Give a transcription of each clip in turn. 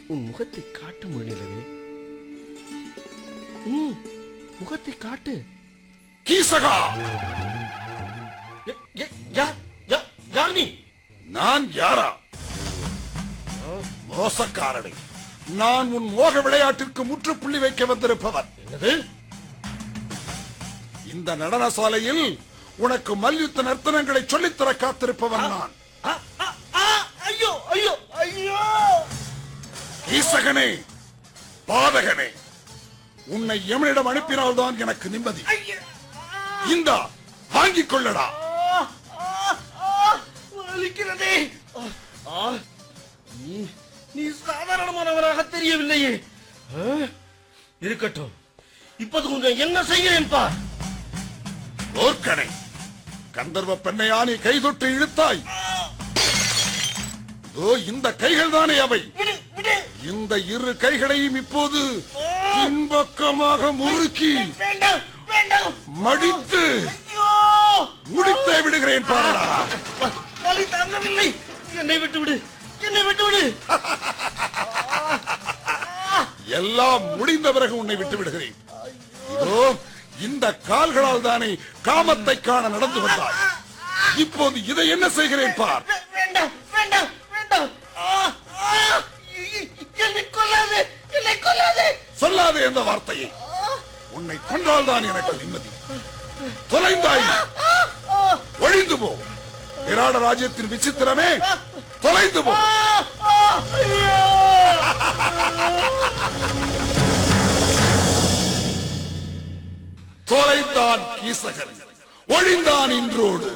உன் முகத்தை காட்டு முன்னிலவே ம் முகத்தை காட்டு கீசகா ய- ய- யார் யா- யார் நீ நான் யாரா மோசக்காரனை நான் உன் மோக விளையாட்டிற்கு முற்றுப்புள்ளி வைக்க வந்திருப்பவன் என்னது இந்த நடன சாலையில் உனக்கு மல்யுத்த நர்த்தனங்களை சொல்லித்தர காத்திருப்பவன் நான் ஆ, ஆ, ஆ, ஐயோ ஐயோ ஐயோ ஈசகனே பாதகனே உன்னை எமனிடம் அனுப்பினால்தான் எனக்கு நிம்மதி ஐயா இந்தா வாங்கிக் கொள்ளடா ஆ, ஆ, ஆ, வலிக்கிறதே ஆ, ஆ, நீ நீ சாதாரணமானவராக தெரியவில்லையே ஆ, இருக்கட்டும் இப்போது கொஞ்சம் என்ன செய்கிறேன் பார் ஓர்க்கனை கந்தர்வ பெண்ணையா நீ கை தொட்டு இழுத்தாய் ஓ இந்த கைகள் தானே அவை விடு விடு இந்த இரு கைகளையும் இப்போது பின்பக்கமாக முறுக்கி வேண்டாம் வேண்டாம் மடித்து ஐயோ முடித்தே விடுகிறேன் பாரடா வ- வலி தாங்கவில்லை என்னை விட்டு விடு என்னை விட்டு விடு எல்லாம் முடிந்த பிறகு உன்னை விட்டு விடுகிறேன் இதோ இந்த கால்களால் தானே காமத்தை காண நடந்து வந்தாய் இப்போது இதை என்ன செய்கிறேன் பார் வே- வேண்டாம் வேண்டாம் வேண்டாம் ஆ, ஆ, என்னை கொல்லாதே என்னை கொல்லாதே சொல்லாதே என்ற வார்த்தையை உன்னை கொன்றால் தான் எனக்கு நிம்மதி தொலைந்தாய் ஒழிந்து போ விராட ராஜ்யத்தின் விசித்திரமே தொலைந்து போ ஆ, ஆ, ஐயோ தொலைந்தான் கீசகன் ஒழிந்தான் இன்றோடு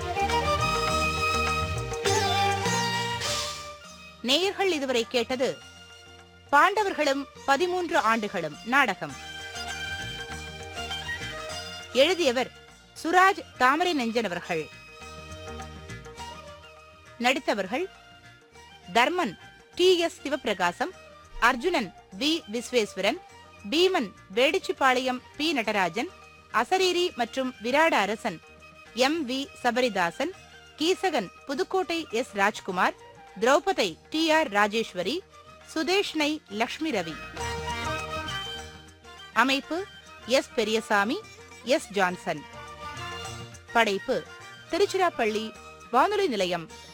நேயர்கள் இதுவரை கேட்டது பாண்டவர்களும் பதிமூன்று ஆண்டுகளும் நாடகம் எழுதியவர் சுராஜ் தாமரை நெஞ்சன் அவர்கள் நடித்தவர்கள் Dharman T S Sivaprakasam Arjunan V Visweswaran Bheeman Vedichipalayam P Natarajan அசரீரி மற்றும் விராட அரசன் M V Sabaridasan Keechakan Pudukkottai S Rajkumar Draupadi T R Rajeswari Sudeshna Lakshmi Ravi அமைப்பு எஸ் பெரியசாமி எஸ் ஜான்சன் படைப்பு திருச்சிராப்பள்ளி வானொலி நிலையம்